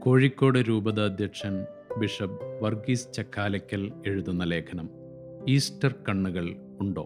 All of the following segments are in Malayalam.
കോഴിക്കോട് രൂപത അധ്യക്ഷൻ ബിഷപ്പ് വർഗീസ് ചക്കാലയ്ക്കൽ എഴുതുന്ന ലേഖനം ഈസ്റ്റർ കണ്ണുകൾ ഉണ്ടോ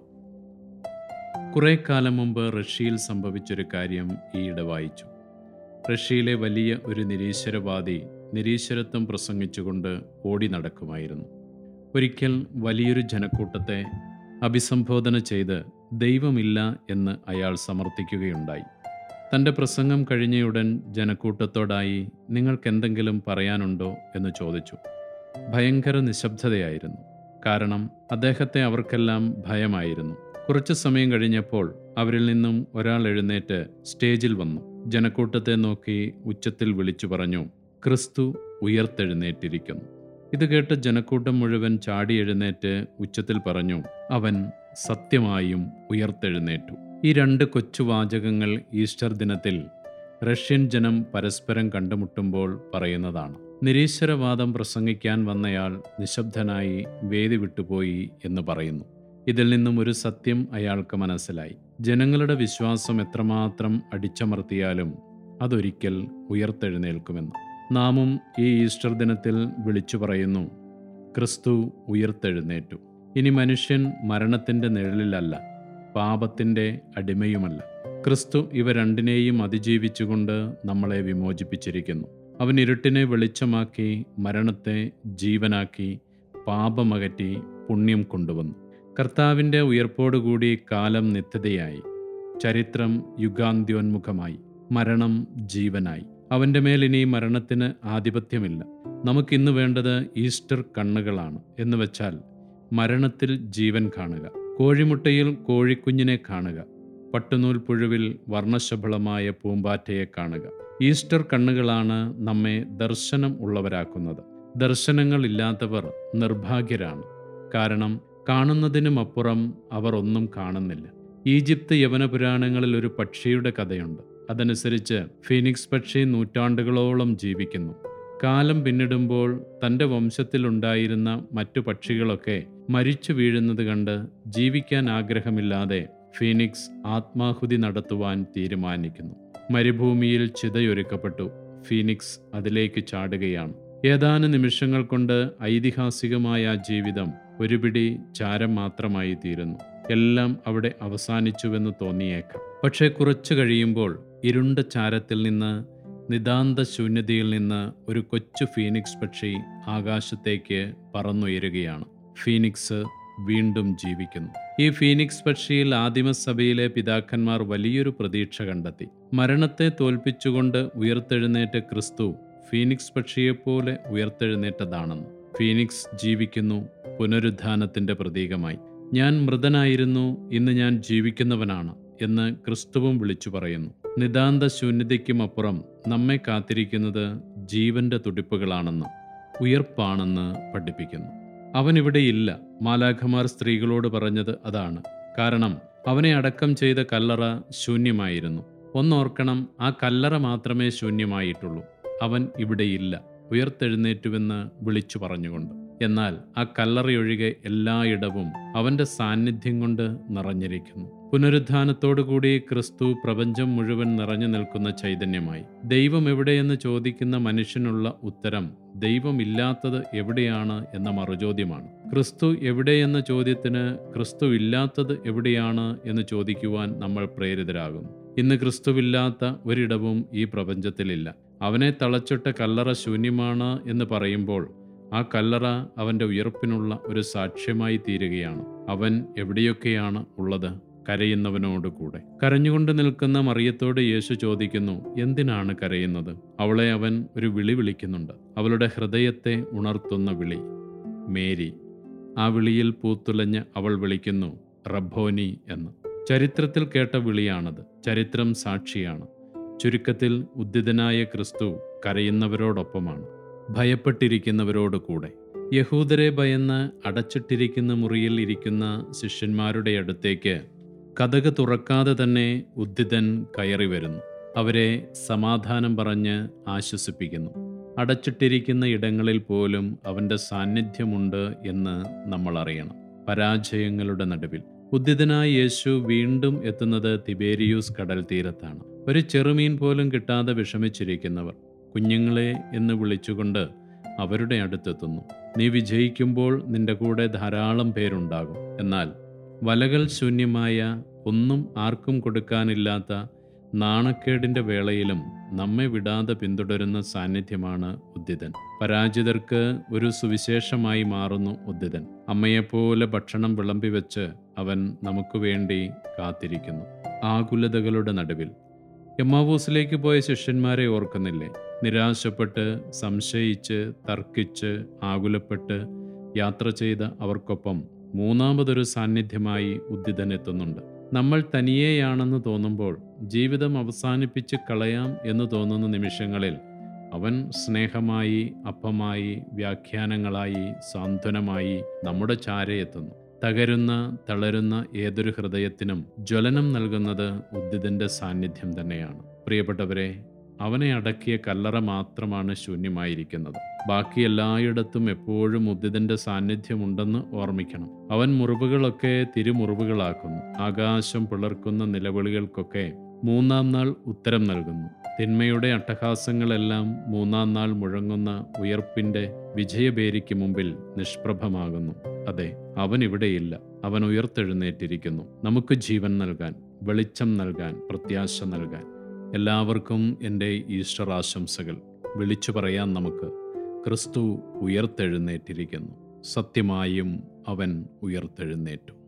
കുറേ കാലം മുമ്പ് റഷ്യയിൽ സംഭവിച്ചൊരു കാര്യം ഈയിടെ വായിച്ചു റഷ്യയിലെ വലിയ ഒരു നിരീശ്വരവാദി നിരീശ്വരത്വം പ്രസംഗിച്ചുകൊണ്ട് ഓടി നടക്കുമായിരുന്നു ഒരിക്കൽ വലിയൊരു ജനക്കൂട്ടത്തെ അഭിസംബോധന ചെയ്ത് ദൈവമില്ല എന്ന് അയാൾ സമർത്ഥിക്കുകയുണ്ടായി തൻ്റെ പ്രസംഗം കഴിഞ്ഞയുടൻ ജനക്കൂട്ടത്തോടായി നിങ്ങൾക്കെന്തെങ്കിലും പറയാനുണ്ടോ എന്ന് ചോദിച്ചു ഭയങ്കര നിശബ്ദതയായിരുന്നു കാരണം അദ്ദേഹത്തെ അവർക്കെല്ലാം ഭയമായിരുന്നു കുറച്ചു സമയം കഴിഞ്ഞപ്പോൾ അവരിൽ നിന്നും ഒരാൾ എഴുന്നേറ്റ് സ്റ്റേജിൽ വന്നു ജനക്കൂട്ടത്തെ നോക്കി ഉച്ചത്തിൽ വിളിച്ചു പറഞ്ഞു ക്രിസ്തു ഉയർത്തെഴുന്നേറ്റിരിക്കുന്നു ഇത് കേട്ട് ജനക്കൂട്ടം മുഴുവൻ ചാടി എഴുന്നേറ്റ് ഉച്ചത്തിൽ പറഞ്ഞു അവൻ സത്യമായും ഉയർത്തെഴുന്നേറ്റു ഈ രണ്ട് കൊച്ചു വാചകങ്ങൾ ഈസ്റ്റർ ദിനത്തിൽ റഷ്യൻ ജനം പരസ്പരം കണ്ടുമുട്ടുമ്പോൾ പറയുന്നതാണ് നിരീശ്വരവാദം പ്രസംഗിക്കാൻ വന്നയാൾ നിശബ്ദനായി വേദി വിട്ടുപോയി എന്ന് പറയുന്നു ഇതിൽ നിന്നും ഒരു സത്യം അയാൾക്ക് മനസ്സിലായി ജനങ്ങളുടെ വിശ്വാസം എത്രമാത്രം അടിച്ചമർത്തിയാലും അതൊരിക്കൽ ഉയർത്തെഴുന്നേൽക്കുമെന്ന് നാമും ഈ ഈസ്റ്റർ ദിനത്തിൽ വിളിച്ചു പറയുന്നു ക്രിസ്തു ഉയർത്തെഴുന്നേറ്റു ഇനി മനുഷ്യൻ മരണത്തിൻ്റെ നിഴലിലല്ല പാപത്തിൻ്റെ അടിമയുമല്ല ക്രിസ്തു ഇവ രണ്ടിനെയും അതിജീവിച്ചുകൊണ്ട് നമ്മളെ വിമോചിപ്പിച്ചിരിക്കുന്നു അവൻ ഇരുട്ടിനെ വെളിച്ചമാക്കി മരണത്തെ ജീവനാക്കി പാപമകറ്റി പുണ്യം കൊണ്ടുവന്നു കർത്താവിൻ്റെ ഉയർപ്പോടുകൂടി കാലം നിത്യതയായി ചരിത്രം യുഗാന്ത്യോന്മുഖമായി മരണം ജീവനായി അവൻ്റെ മേൽ ഇനി മരണത്തിന് ആധിപത്യമില്ല നമുക്കിന്ന് വേണ്ടത് ഈസ്റ്റർ കണ്ണുകളാണ് എന്ന് വെച്ചാൽ മരണത്തിൽ ജീവൻ കാണുക കോഴിമുട്ടയിൽ കോഴിക്കുഞ്ഞിനെ കാണുക പട്ടുനൂൽ പുഴുവിൽ വർണ്ണശബളമായ പൂമ്പാറ്റയെ കാണുക ഈസ്റ്റർ കണ്ണുകളാണ് നമ്മെ ദർശനം ഉള്ളവരാക്കുന്നത് ദർശനങ്ങൾ ഇല്ലാത്തവർ നിർഭാഗ്യരാണ് കാരണം കാണുന്നതിനുമപ്പുറം അവർ ഒന്നും കാണുന്നില്ല ഈജിപ്ത് യവന പുരാണങ്ങളിൽ ഒരു പക്ഷിയുടെ കഥയുണ്ട് അതനുസരിച്ച് ഫീനിക്സ് പക്ഷി നൂറ്റാണ്ടുകളോളം ജീവിക്കുന്നു കാലം പിന്നിടുമ്പോൾ തൻ്റെ വംശത്തിലുണ്ടായിരുന്ന മറ്റു പക്ഷികളൊക്കെ മരിച്ചു വീഴുന്നത് കണ്ട് ജീവിക്കാൻ ആഗ്രഹമില്ലാതെ ഫീനിക്സ് ആത്മാഹുതി നടത്തുവാൻ തീരുമാനിക്കുന്നു മരുഭൂമിയിൽ ചിതയൊരുക്കപ്പെട്ടു ഫീനിക്സ് അതിലേക്ക് ചാടുകയാണ് ഏതാനും നിമിഷങ്ങൾ കൊണ്ട് ഐതിഹാസികമായ ആ ജീവിതം ഒരു പിടി ചാരം മാത്രമായി തീരുന്നു എല്ലാം അവിടെ അവസാനിച്ചുവെന്ന് തോന്നിയേക്കാം പക്ഷേ കുറച്ചു കഴിയുമ്പോൾ ഇരുണ്ട ചാരത്തിൽ നിന്ന് നിതാന്ത ശൂന്യതയിൽ നിന്ന് ഒരു കൊച്ചു ഫീനിക്സ് പക്ഷി ആകാശത്തേക്ക് പറന്നുയരുകയാണ് ഫീനിക്സ് വീണ്ടും ജീവിക്കുന്നു ഈ ഫീനിക്സ് പക്ഷിയിൽ ആദിമസഭയിലെ പിതാക്കന്മാർ വലിയൊരു പ്രതീക്ഷ കണ്ടെത്തി മരണത്തെ തോൽപ്പിച്ചുകൊണ്ട് ഉയർത്തെഴുന്നേറ്റ ക്രിസ്തു ഫീനിക്സ് പക്ഷിയെപ്പോലെ ഉയർത്തെഴുന്നേറ്റതാണെന്ന് ഫീനിക്സ് ജീവിക്കുന്നു പുനരുദ്ധാനത്തിന്റെ പ്രതീകമായി ഞാൻ മൃതനായിരുന്നു ഇന്ന് ഞാൻ ജീവിക്കുന്നവനാണ് എന്ന് ക്രിസ്തുവും വിളിച്ചു പറയുന്നു നിതാന്ത ശൂന്യതയ്ക്കുമപ്പുറം നമ്മെ കാത്തിരിക്കുന്നത് ജീവന്റെ തുടിപ്പുകളാണെന്ന് ഉയർപ്പാണെന്ന് പഠിപ്പിക്കുന്നു അവൻ ഇവിടെയില്ല മാലാഖമാർ സ്ത്രീകളോട് പറഞ്ഞത് അതാണ് കാരണം അവനെ അടക്കം ചെയ്ത കല്ലറ ശൂന്യമായിരുന്നു ഒന്നോർക്കണം ആ കല്ലറ മാത്രമേ ശൂന്യമായിട്ടുള്ളൂ അവൻ ഇവിടെയില്ല ഉയർത്തെഴുന്നേറ്റുവെന്ന് വിളിച്ചു പറഞ്ഞുകൊണ്ട് എന്നാൽ ആ കല്ലറയൊഴികെ എല്ലായിടവും അവന്റെ സാന്നിധ്യം കൊണ്ട് നിറഞ്ഞിരിക്കുന്നു പുനരുദ്ധാനത്തോടുകൂടി ക്രിസ്തു പ്രപഞ്ചം മുഴുവൻ നിറഞ്ഞു നിൽക്കുന്ന ചൈതന്യമായി ദൈവം എവിടെയെന്ന് ചോദിക്കുന്ന മനുഷ്യനുള്ള ഉത്തരം ദൈവമില്ലാത്തത് എവിടെയാണ് എന്ന മറുചോദ്യമാണ് ക്രിസ്തു എവിടെയെന്ന ചോദ്യത്തിന് ക്രിസ്തു ഇല്ലാത്തത് എവിടെയാണ് എന്ന് ചോദിക്കുവാൻ നമ്മൾ പ്രേരിതരാകും ഇന്ന് ക്രിസ്തുവില്ലാത്ത ഒരിടവും ഈ പ്രപഞ്ചത്തിലില്ല അവനെ തളച്ചിട്ട കല്ലറ ശൂന്യമാണ് എന്ന് പറയുമ്പോൾ ആ കല്ലറ അവൻ്റെ ഉയർപ്പിനുള്ള ഒരു സാക്ഷ്യമായി തീരുകയാണ് അവൻ എവിടെയൊക്കെയാണ് ഉള്ളത് കരയുന്നവനോട് കൂടെ കരഞ്ഞുകൊണ്ട് നിൽക്കുന്ന മറിയത്തോട് യേശു ചോദിക്കുന്നു എന്തിനാണ് കരയുന്നത് അവളെ അവൻ ഒരു വിളി വിളിക്കുന്നുണ്ട് അവളുടെ ഹൃദയത്തെ ഉണർത്തുന്ന വിളി മേരി ആ വിളിയിൽ പൂത്തുലഞ്ഞ് അവൾ വിളിക്കുന്നു റബ്ബോനി എന്ന് ചരിത്രത്തിൽ കേട്ട വിളിയാണത് ചരിത്രം സാക്ഷിയാണ് ചുരുക്കത്തിൽ ഉദ്ദിതനായ ക്രിസ്തു കരയുന്നവരോടൊപ്പമാണ് ഭയപ്പെട്ടിരിക്കുന്നവരോട് കൂടെ യഹൂദരെ ഭയന്ന് അടച്ചിട്ടിരിക്കുന്ന മുറിയിൽ ഇരിക്കുന്ന ശിഷ്യന്മാരുടെ അടുത്തേക്ക് കഥക് തുറക്കാതെ തന്നെ ഉദ്ദിതൻ കയറി വരുന്നു അവരെ സമാധാനം പറഞ്ഞ് ആശ്വസിപ്പിക്കുന്നു അടച്ചിട്ടിരിക്കുന്ന ഇടങ്ങളിൽ പോലും അവൻ്റെ സാന്നിധ്യമുണ്ട് എന്ന് നമ്മൾ അറിയണം പരാജയങ്ങളുടെ നടുവിൽ ഉദ്ദിതനായ യേശു വീണ്ടും എത്തുന്നത് തിബേരിയൂസ് കടൽ തീരത്താണ് ഒരു ചെറുമീൻ പോലും കിട്ടാതെ വിഷമിച്ചിരിക്കുന്നവർ കുഞ്ഞുങ്ങളെ എന്ന് വിളിച്ചുകൊണ്ട് അവരുടെ അടുത്തെത്തുന്നു നീ വിജയിക്കുമ്പോൾ നിന്റെ കൂടെ ധാരാളം പേരുണ്ടാകും എന്നാൽ വലകൾ ശൂന്യമായ ഒന്നും ആർക്കും കൊടുക്കാനില്ലാത്ത നാണക്കേടിൻ്റെ വേളയിലും നമ്മെ വിടാതെ പിന്തുടരുന്ന സാന്നിധ്യമാണ് ഉദ്ദിതൻ പരാജിതർക്ക് ഒരു സുവിശേഷമായി മാറുന്നു ഉദ്ദിതൻ അമ്മയെപ്പോലെ ഭക്ഷണം വിളമ്പി വെച്ച് അവൻ നമുക്ക് വേണ്ടി കാത്തിരിക്കുന്നു ആകുലതകളുടെ നടുവിൽ എമ്മാവൂസിലേക്ക് പോയ ശിഷ്യന്മാരെ ഓർക്കുന്നില്ലേ നിരാശപ്പെട്ട് സംശയിച്ച് തർക്കിച്ച് ആകുലപ്പെട്ട് യാത്ര ചെയ്ത അവർക്കൊപ്പം മൂന്നാമതൊരു സാന്നിധ്യമായി ഉദ്ദിതൻ എത്തുന്നുണ്ട് നമ്മൾ തനിയെയാണെന്ന് തോന്നുമ്പോൾ ജീവിതം അവസാനിപ്പിച്ച് കളയാം എന്ന് തോന്നുന്ന നിമിഷങ്ങളിൽ അവൻ സ്നേഹമായി അപ്പമായി വ്യാഖ്യാനങ്ങളായി സാന്ത്വനമായി നമ്മുടെ ചാരയെത്തുന്നു തകരുന്ന തളരുന്ന ഏതൊരു ഹൃദയത്തിനും ജ്വലനം നൽകുന്നത് ഉദ്ദിതന്റെ സാന്നിധ്യം തന്നെയാണ് പ്രിയപ്പെട്ടവരെ അവനെ അടക്കിയ കല്ലറ മാത്രമാണ് ശൂന്യമായിരിക്കുന്നത് ബാക്കി എല്ലായിടത്തും എപ്പോഴും ഉദ്ദിതന്റെ സാന്നിധ്യമുണ്ടെന്ന് ഓർമ്മിക്കണം അവൻ മുറിവുകളൊക്കെ തിരുമുറിവുകളാക്കുന്നു ആകാശം പിളർക്കുന്ന നിലവിളികൾക്കൊക്കെ മൂന്നാം നാൾ ഉത്തരം നൽകുന്നു തിന്മയുടെ അട്ടഹാസങ്ങളെല്ലാം മൂന്നാം നാൾ മുഴങ്ങുന്ന ഉയർപ്പിന്റെ വിജയപേരിക്ക് മുമ്പിൽ നിഷ്പ്രഭമാകുന്നു അതെ അവൻ ഇവിടെയില്ല അവൻ ഉയർത്തെഴുന്നേറ്റിരിക്കുന്നു നമുക്ക് ജീവൻ നൽകാൻ വെളിച്ചം നൽകാൻ പ്രത്യാശ നൽകാൻ എല്ലാവർക്കും എൻ്റെ ഈസ്റ്റർ ആശംസകൾ വിളിച്ചു പറയാൻ നമുക്ക് ക്രിസ്തു ഉയർത്തെഴുന്നേറ്റിരിക്കുന്നു സത്യമായും അവൻ ഉയർത്തെഴുന്നേറ്റു